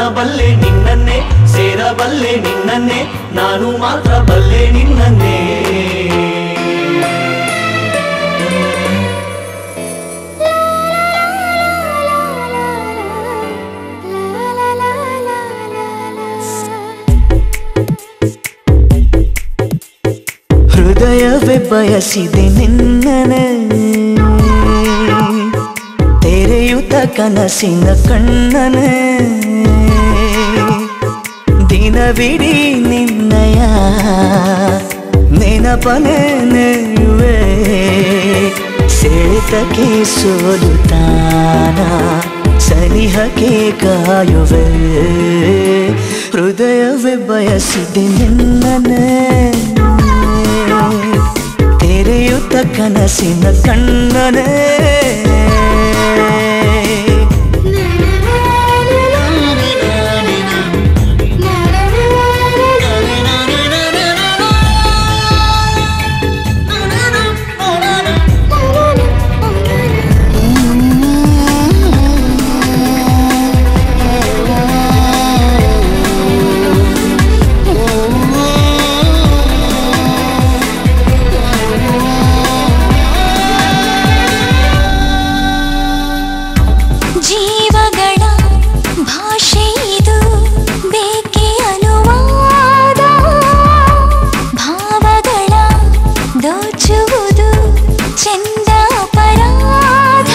ಕಾಣಬಲ್ಲೆ ನಿನ್ನನ್ನೇ ಸೇರಬಲ್ಲೆ ನಿನ್ನನ್ನೇ ನಾನು ಮಾತ್ರ ಬಲ್ಲೆ ನಿನ್ನನ್ನೇ ಹೃದಯವೇ ಬಯಸಿದೆ ನಿನ್ನನೆ ತೆರೆಯುತ್ತ ಕನಸಿನ ಕಣ್ಣನೆ ದಿನವಿಡೀ ನಿನ್ನಯ ನೆನಪನೆ ನೆಯುವೆ ಸೆಳೆತಕ್ಕೆ ಸೋಲುತ್ತಾನ ಸನಿಹಕ್ಕೆ ಕಾಯುವೆ ಹೃದಯವೇ ಬಯಸಿದೆ ನಿನ್ನನೆ ತೆರೆಯುತ್ತ ಕನಸಿನ ಕಣ್ಣನೆ ಜೀವಗಳ ಭಾಷೆ ಇದು ಬೇಕೆ ಅನುವಾದ ಭಾವಗಳ ದೋಚುವುದು ಚೆಂದ ಅಪರಾಧ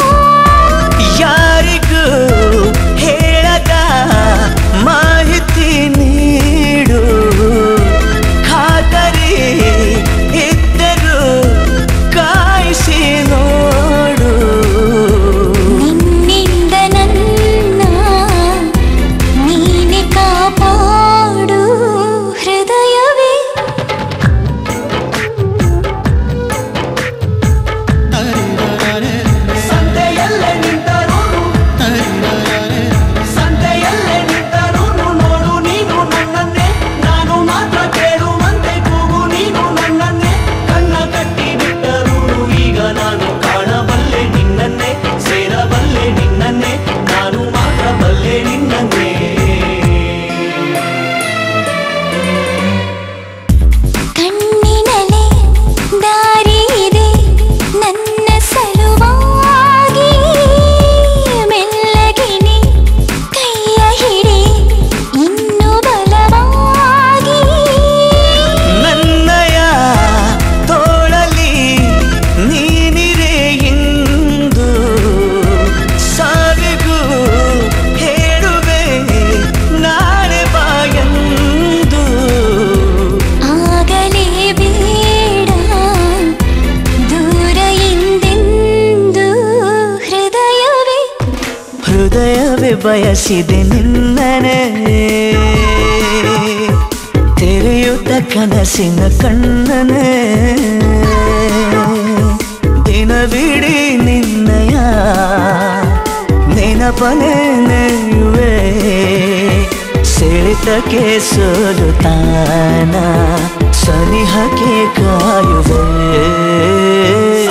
ಯಾರಿಗೂ ಹೇಳದ ಮಾಹಿತಿ ನೀಡು ಖಾತರಿ ಇದ್ದರೂ ಕಾಯಿಸಿ ನೋಡು ನಿನ್ನಿಂದ ನನ್ನ ನೀನೆ ಕಾಪಾಡು ಹೃದಯವೇ ಸಂತೆಯಲ್ಲೇ ನಿಂತರೂನು ಸಂತೆಯಲ್ಲೇ ನಿಂತರೂನು ನೋಡು ನೀನು ನನ್ನನ್ನೇ ನಾನು ಮಾತ್ರ ಕೇಳುವಂತೆ ಕೂಗು ನೀನು ನನ್ನನ್ನೇ ಕಣ್ಣ ಕಟ್ಟಿ ಬಿಟ್ಟರೂನು ಈಗ ನಾನು ಕಾಣಬಲ್ಲೆ ನಿನ್ನನ್ನೇ ಸೇರಬಲ್ಲೆ ನಿನ್ನನ್ನೇ ನಾನು ಮಾತ್ರ ಬಲ್ಲೆ ನಿನ್ನನ್ನೇ ಕಣ್ಣಿನಲೆ ದಾರಿ ಇದೆ ನನ್ನ ಸಲುವಾಗಿ ಮೆಲ್ಲಗಿನಿ ಕೈಯ ಹಿಡಿ ಇನ್ನು ಬಲವಾಗಿ ನನ್ನಯ ತೋಳಲಿ ನೀನಿರೆ ಇಂದು ಸಾವಿಗೂ ಹೇಳುವೆ ನಾಳೆ ಬಾಯಂದು ಆಗಲೇ ಬೇಡ ದೂರ ಎಂದೆಂದು ಹೃದಯವೇ ಹೃದಯವೇ ಬಯಸಿದೆ ನಿನ್ನನೆ ತೆರೆಯುತ್ತ ಕನಸಿನ ಕಣ್ಣನೆ ದಿನವಿಡೀ ನಿನ್ನಯ ನೆನಪನೆ ನೆಯುವೆ ಸೆಳೆತಕ್ಕೆ ಸೋಲುತ್ತಾನ ಸನಿಹಕ್ಕೆ ಕಾಯುವೆ